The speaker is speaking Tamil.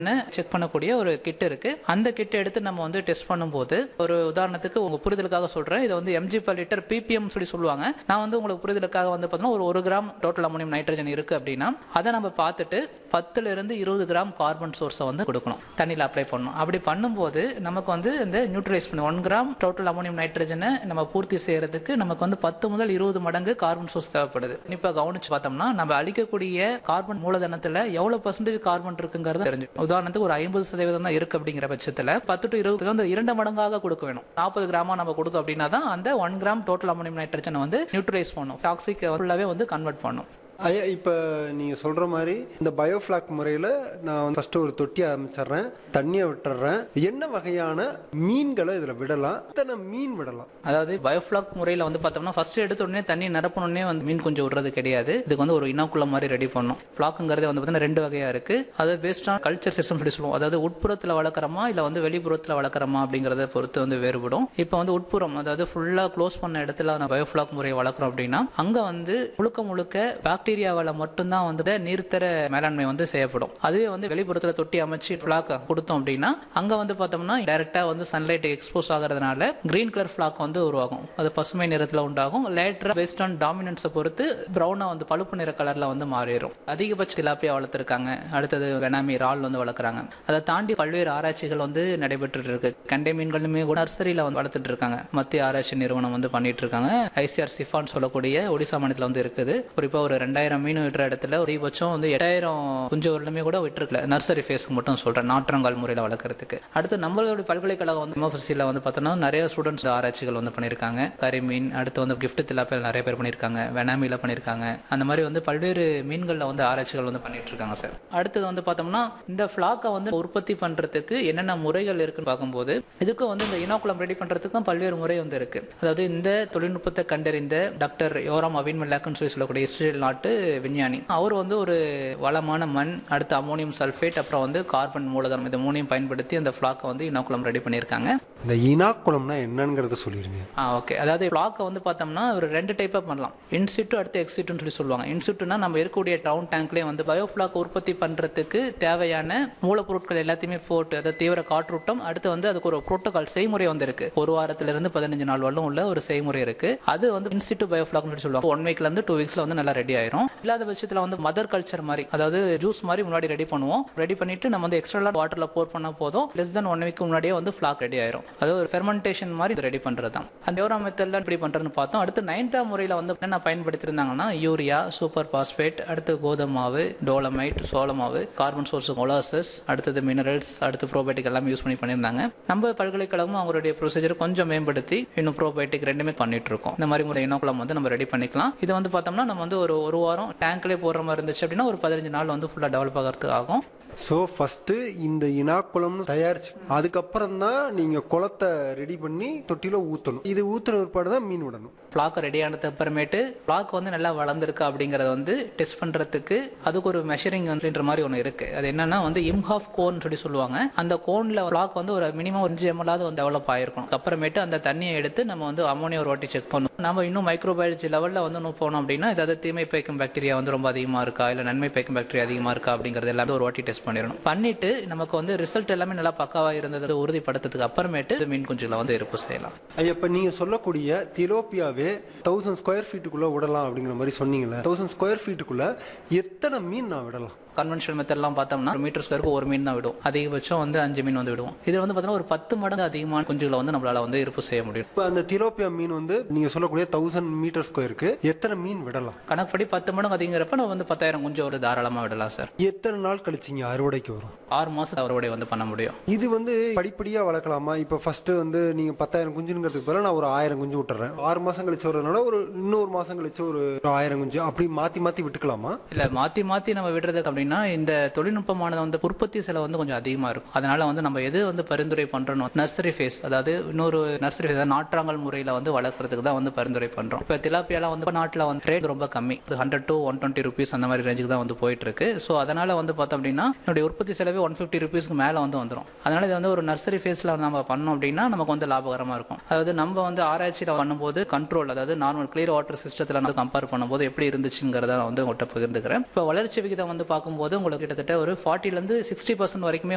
செக் பண்ணக்கூடிய ஒரு கிட் இருக்கு அந்த கிட் எடுத்து நம்ம வந்து டெஸ்ட் பண்ணும்போது ஒரு உதாரணத்துக்கு உங்க புரிதலுக்காக சொல்றேன் இதை வந்து எம்ஜி பர் லிட்டர் பிபிஎம் சொல்லி சொல்லுவாங்க நான் வந்து உங்களுக்கு புரிதலுக்காக வந்து பார்த்தீங்கன்னா ஒரு ஒரு கிராம் டோட்டல் அமோனியம் நைட்ரஜன் இருக்கு அப்படின்னா அதை நம்ம பார்த்துட்டு பத்துல இருந்து இருபது கிராம் கார்பன் சோர்ஸை வந்து கொடுக்கணும் தண்ணியில் அப்ளை பண்ணணும் அப்படி பண்ணும்போது நமக்கு வந்து இந்த நியூட்ரலைஸ் பண்ணி ஒன் கிராம் டோட்டல் அமோனியம் நைட்ரஜனை நம்ம பூர்த்தி செய்யறதுக்கு நமக்கு வந்து பத்து முதல் இருபது மடங்கு கார்பன் சோர்ஸ் தேவைப்படுது இப்போ கவனிச்சு பார்த்தோம்னா நம்ம அழிக்கக்கூடிய கார்பன் மூலதனத்தில் எவ்வளவு பர்சன்டேஜ் கார்பன் இருக்குங்கிறது தெரிஞ்சு உதாரணத்துக்கு ஒரு ஐம்பது சதவீதம் தான் இருக்கு அப்படிங்கிற பட்சத்தில் பத்து டு இருபது வந்து இரண்டு மடங்காக கொடுக்க வேணும் நாற்பது கிராமா நம்ம கொடுத்தோம் அப்படின்னா தான் அந்த ஒன் கிராம் டோட்டல் அமோனியம் நைட்ரஜனை வந்து நியூட்ரலைஸ் பண்ணும் டாக்ஸிக் ஃபுல்லாவே வந்து கன்வெர்ட் பண்ணும் ஐயா இப்போ நீங்கள் சொல்கிற மாதிரி இந்த பயோஃப்ளாக் முறையில் நான் ஃபஸ்ட்டு ஒரு தொட்டி ஆரம்பிச்சிடுறேன் தண்ணியை விட்டுறேன் என்ன வகையான மீன்களை இதில் விடலாம் எத்தனை மீன் விடலாம் அதாவது பயோஃப்ளாக் முறையில் வந்து பார்த்தோம்னா ஃபர்ஸ்ட் எடுத்த உடனே தண்ணி நிரப்பணுன்னே வந்து மீன் கொஞ்சம் விடுறது கிடையாது இதுக்கு வந்து ஒரு இனக்குளம் மாதிரி ரெடி பண்ணும் ஃப்ளாக்குங்கிறது வந்து பார்த்தீங்கன்னா ரெண்டு வகையா இருக்கு அது பேஸ்ட் ஆன் கல்ச்சர் சிஸ்டம் சொல்லி சொல்லுவோம் அதாவது உட்புறத்தில் வளர்க்குறோமா இல்லை வந்து வெளிப்புறத்தில் வளர்க்குறோமா அப்படிங்கிறத பொறுத்து வந்து வேறுபடும் இப்போ வந்து உட்புறம் அதாவது ஃபுல்லாக க்ளோஸ் பண்ண இடத்துல அந்த பயோஃப்ளாக் முறையை வளர்க்குறோம் அப்படின்னா அங்கே வந்து முழுக்க முழுக்க பாக்டீரியாவால் மட்டும்தான் வந்து நீர்த்தர மேலாண்மை வந்து செய்யப்படும் அதுவே வந்து வெளிப்புறத்தில் தொட்டி அமைச்சு ஃப்ளாக் கொடுத்தோம் அப்படின்னா அங்கே வந்து பார்த்தோம்னா டைரெக்டாக வந்து சன்லைட் எக்ஸ்போஸ் ஆகிறதுனால கிரீன் கலர் ஃப்ளாக் வந்து உருவாகும் அது பசுமை நிறத்தில் உண்டாகும் லேட்டராக பேஸ்ட் ஆன் டாமினன்ஸை பொறுத்து ப்ரௌனாக வந்து பழுப்பு நிற கலரில் வந்து மாறிடும் அதிகபட்ச திலாப்பியா வளர்த்துருக்காங்க அடுத்தது வெனாமி ரால் வந்து வளர்க்குறாங்க அதை தாண்டி பல்வேறு ஆராய்ச்சிகள் வந்து நடைபெற்றுட்டு இருக்கு கண்டை மீன்களுமே கூட நர்சரியில் வந்து வளர்த்துட்டு இருக்காங்க மத்திய ஆராய்ச்சி நிறுவனம் வந்து பண்ணிட்டு இருக்காங்க ஐசிஆர் சிஃபான் சொல்லக்கூடிய ஒடிசா மாநிலத்தில் வந்து இருக்குது குறிப்பாக ஒரு ரெண்டாயிரம் மீன் விட்டுற இடத்துல அதிகபட்சம் வந்து எட்டாயிரம் குஞ்சு வருடமே கூட விட்டுருக்கல நர்சரி ஃபேஸ்க்கு மட்டும் சொல்றேன் நாற்றங்கால் முறையில் வளர்க்கறதுக்கு அடுத்து நம்மளோட பல்கலைக்கழகம் வந்து எம்எஃப்சியில் வந்து பார்த்தோம்னா நிறைய ஸ்டூடெண்ட்ஸ் ஆராய்ச்சிகள் வந்து பண்ணியிருக்காங்க கரிமீன் அடுத்து வந்து கிஃப்ட் திலாப்பில் நிறைய பேர் பண்ணியிருக்காங்க வெனாமியில் பண்ணியிருக்காங்க அந்த மாதிரி வந்து பல்வேறு மீன்களில் வந்து ஆராய்ச்சிகள் வந்து பண்ணிட்டு இருக்காங்க சார் அடுத்தது வந்து பார்த்தோம்னா இந்த ஃப்ளாக்கை வந்து உற்பத்தி பண்றதுக்கு என்னென்ன முறைகள் இருக்குன்னு பார்க்கும்போது இதுக்கும் வந்து இந்த இனோக்குளம் ரெடி பண்றதுக்கும் பல்வேறு முறை வந்து இருக்கு அதாவது இந்த தொழில்நுட்பத்தை கண்டறிந்த டாக்டர் யோராம் அவின் மெல்லாக்குன்னு சொல்லி சொல்லக்கூடிய இஸ்ரேல் நாட்டு விஞ்ஞானி அவர் வந்து ஒரு வளமான மண் அடுத்து அமோனியம் சல்ஃபேட் அப்புறம் வந்து கார்பன் மூலதனம் இது மூணையும் பயன்படுத்தி அந்த ஃப்ளாக்கை வந்து இனோக்குளம் ரெடி பண்ணியிருக்காங்க இந்த இனாக்குளம்னா என்னங்கிறத சொல்லிடுங்க ஆ ஓகே அதாவது பிளாக்கை வந்து பார்த்தோம்னா ஒரு ரெண்டு டைப்பாக பண்ணலாம் இன்சிட்டு அடுத்து எக்ஸிட்டுன்னு சொல்லி சொல்லுவாங்க இன்சிட்டுனா நம்ம இருக்கக்கூடிய டவுன் டேங்க்லேயே வந்து பயோஃப்ளாக் உற்பத்தி பண்ணுறதுக்கு தேவையான மூலப்பொருட்கள் எல்லாத்தையுமே போட்டு அதாவது தீவிர காற்றூட்டம் அடுத்து வந்து அதுக்கு ஒரு புரோட்டோகால் செய்முறை வந்து இருக்கு ஒரு வாரத்திலிருந்து பதினஞ்சு நாள் வரலும் உள்ள ஒரு செய்முறை இருக்கு அது வந்து இன்சிட்டு பயோஃப்ளாக்னு சொல்லி சொல்லுவாங்க ஒன் வீக்ல இருந்து டூ வீக்ஸ்ல வந்து நல்லா ரெடி ஆயிரும் இல்லாத பட்சத்தில் வந்து மதர் கல்ச்சர் மாதிரி அதாவது ஜூஸ் மாதிரி முன்னாடி ரெடி பண்ணுவோம் ரெடி பண்ணிட்டு நம்ம வந்து எக்ஸ்ட்ரா வாட்டர்ல போர் பண்ண போதும் லெஸ் தென் ஒன் வீக் முன்னாடியே வந்து ஃபிளாக் ரெடி ஆயிரும் அது ஒரு ஃபெர்மெண்டேஷன் மாதிரி ரெடி பண்றது தான் அந்த யோரா மெத்தட்ல இப்படி பண்றதுன்னு பார்த்தோம் அடுத்து நைன்த்தா முறையில வந்து என்ன பயன்படுத்தியிருந்தாங்கன்னா யூரியா சூப்பர் பாஸ்பேட் அடுத்து கோதுமை மாவு டோலமைட் சோள மாவு கார்பன் சோர்ஸ் மொலாசஸ் அடுத்தது மினரல்ஸ் அடுத்து ப்ரோபயோட்டிக் எல்லாம் யூஸ் பண்ணி பண்ணியிருந்தாங்க நம்ம பல்கலைக்கழகமும் அவங்களுடைய ப்ரொசீஜர் கொஞ்சம் மேம்படுத்தி இன்னும் ப்ரோபயோட்டிக் ரெண்டுமே பண்ணிட்டு இருக்கோம் இந்த மாதிரி ஒரு இனோக்குளம் வந்து நம்ம ரெடி பண்ணிக்கலாம் இது வந்து பார்த்தோம்னா நம்ம வந்து ஒரு ஒரு வாரம் டேங்க்லேயே போடுற மாதிரி இருந்துச்சு அப்படின்னா ஒரு பதினஞ்சு நாள் வந்து ஃபுல்லாக டெவலப் ஆகிறதுக்கு ஆகும் ஸோ ஃபஸ்ட்டு இந்த இனாக்குளம்னு தயாரிச்சு அதுக்கப்புறம் தான் நீங்கள் குளத்தை ரெடி பண்ணி தொட்டியில் ஊற்றணும் இது ஊற்றுன பிற்பாடு தான் மீன் விடணும் ஃப்ளாக் ரெடி ஆனதுக்கு அப்புறமேட்டு ஃப்ளாக் வந்து நல்லா வளர்ந்துருக்கா அப்படிங்கறத வந்து டெஸ்ட் பண்றதுக்கு அதுக்கு ஒரு மெஷரிங் அப்படின்ற மாதிரி ஒன்று இருக்கு அது என்னன்னா வந்து இம்ஹாஃப் கோன் சொல்லி சொல்லுவாங்க அந்த கோன்ல ஃப்ளாக் வந்து ஒரு மினிமம் ஒரு எம்எல்லாவது வந்து டெவலப் ஆயிருக்கும் அப்புறமேட்டு அந்த தண்ணியை எடுத்து நம்ம வந்து அமோனியா ஒரு வாட்டி செக் பண்ணும் நம்ம இன்னும் மைக்ரோபயாலஜி லெவலில் வந்து இன்னும் போனோம் அப்படின்னா ஏதாவது தீமை பயக்கும் பாக்டீரியா வந்து ரொம்ப அதிகமாக இருக்கா இல்லை நன்மை பயக்கும் பாக்டீரியா அதிகமாக இருக்கா அப்படிங்கிறது எல்லாமே ஒரு வாட்டி டெஸ்ட் பண்ணிடணும் பண்ணிட்டு நமக்கு வந்து ரிசல்ட் எல்லாமே நல்லா பக்காவாக இருந்ததை உறுதிப்படுத்துறதுக்கு அப்புறமேட்டு இந்த மீன் குஞ்சுகளை வந்து இருப்பு செய்யலாம் ஐயா இப்போ நீங்கள் சொல்லக்கூடிய திலோப்பியாவே தௌசண்ட் ஸ்கொயர் ஃபீட்டுக்குள்ளே விடலாம் அப்படிங்கிற மாதிரி சொன்னீங்களே தௌசண்ட் ஸ்கொயர் ஃபீட்டுக்குள்ளே எத்தனை மீன் நான் விடலாம் கன்வென்ஷனல் மெத்தட்லாம் பார்த்தோம்னா ஒரு மீட்டர் ஸ்கொயருக்கு ஒரு மீன் தான் விடும் அதிகபட்சம் வந்து அஞ்சு மீன் வந்து விடுவோம் இது வந்து பார்த்தீங்கன்னா ஒரு பத்து மடங்கு அதிகமான குஞ்சுகளை வந்து நம்மளால வந்து இருப்பு செய்ய முடியும் இப்போ அந்த திலோப்பியா மீன் வந்து நீங்கள் சொல்லக்கூடிய தௌசண்ட் மீட்டர் ஸ்கொயருக்கு எத்தனை மீன் விடலாம் கணக்குப்படி பத்து மடங்கு அதிகங்கிறப்ப நம்ம வந்து பத்தாயிரம் குஞ்சு ஒரு தாராளமாக விடலாம் சார் எத்தனை நாள் கழிச்சிங்க அறுவடைக்கு வரும் ஆறு மாதம் அறுவடை வந்து பண்ண முடியும் இது வந்து படிப்படியாக வளர்க்கலாமா இப்போ ஃபர்ஸ்ட் வந்து நீங்கள் பத்தாயிரம் குஞ்சுங்கிறதுக்கு பதிலாக நான் ஒரு ஆயிரம் குஞ்சு விட்டுறேன் ஆறு மாதம் கழிச்சு வரதுனால ஒரு இன்னொரு மாதம் கழிச்சு ஒரு ஆயிரம் குஞ்சு அப்படி மாற்றி மாற்றி விட்டுக்கலாமா இல்ல மாத்தி மாத்தி நம்ம விடுறது அப்படின்னா இந்த தொழில்நுட்பமானது வந்து உற்பத்தி செலவு வந்து கொஞ்சம் அதிகமா இருக்கும் அதனால வந்து நம்ம எது வந்து பரிந்துரை பண்றோம் நர்சரி ஃபேஸ் அதாவது இன்னொரு நர்சரி ஃபேஸ் நாற்றாங்கல் முறையில வந்து வளர்க்கறதுக்கு தான் வந்து பரிந்துரை பண்றோம் இப்போ திலாப்பியாலாம் வந்து நாட்டில் வந்து ரேட் ரொம்ப கம்மி hundred to one twenty rupees அந்த மாதிரி ரேஞ்சுக்கு தான் வந்து போயிட்டு இருக்கு ஸோ அதனால வந்து பார்த்தோம் அப்படின்னா என்னுடைய உற்பத்தி செலவே ஒன் ஃபிஃப்டி ருபீஸ்க்கு மேலே வந்து வந்துடும் அதனால இது வந்து ஒரு நர்சரி ஃபேஸில் நம்ம பண்ணோம் அப்படின்னா நமக்கு வந்து லாபகரமாக இருக்கும் அதாவது நம்ம வந்து ஆராய்ச்சியில் பண்ணும்போது கண்ட்ரோல் அதாவது நார்மல் கிளியர் வாட்டர் சிஸ்டத்தில் வந்து கம்பேர் பண்ணும்போது எப்படி இருந்துச்சுங்கிறத நான் வந்து உங்கள்கிட்ட பகிர்ந்துக்கிறேன் இப்போ வளர்ச்சி விகிதம் வந்து பார்க்கும்போது உங்களுக்கு கிட்டத்தட்ட ஒரு ஃபார்ட்டிலேருந்து சிக்ஸ்டி பர்சன்ட் வரைக்குமே